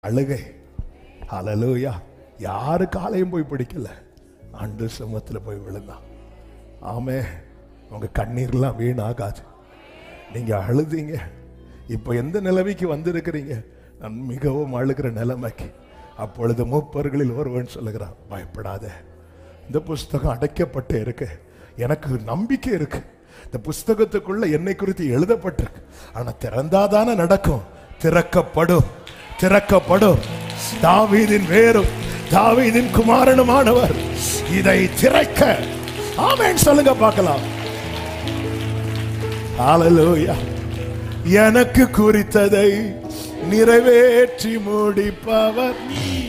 அழுகை ஹalleluya யாரு காலையும் போய் பிடிக்கல ஆண்டு சமூகத்துல போய் விழுந்தான் ஆமே உங்க கண்ணீர்லாம் வீணாகாது நீங்க அழுதீங்க இப்போ எந்த நிலைமைக்கு வந்திருக்கிறீங்க நான் மிகவும் அழுகிற நிலைமைக்கு அப்பொழுது மூப்பர்களில் ஒருவன் சொல்லுகிறான் பயப்படாத இந்த புஸ்தகம் அடைக்கப்பட்டு இருக்கு எனக்கு நம்பிக்கை இருக்கு இந்த புஸ்தகத்துக்குள்ள என்னை குறித்து எழுதப்பட்டிருக்கு ஆனா திறந்தாதானே நடக்கும் திறக்கப்படும் திறக்கப்படும் தாவீதின் வேரும் தாவீதின் குமாரனுமானவர் இதை திறக்க ஆமென் சொல்லுங்க பார்க்கலாம் ஹalleluya எனக்கு குறித்ததை நிறைவேற்றி முடிப்பவர் நீ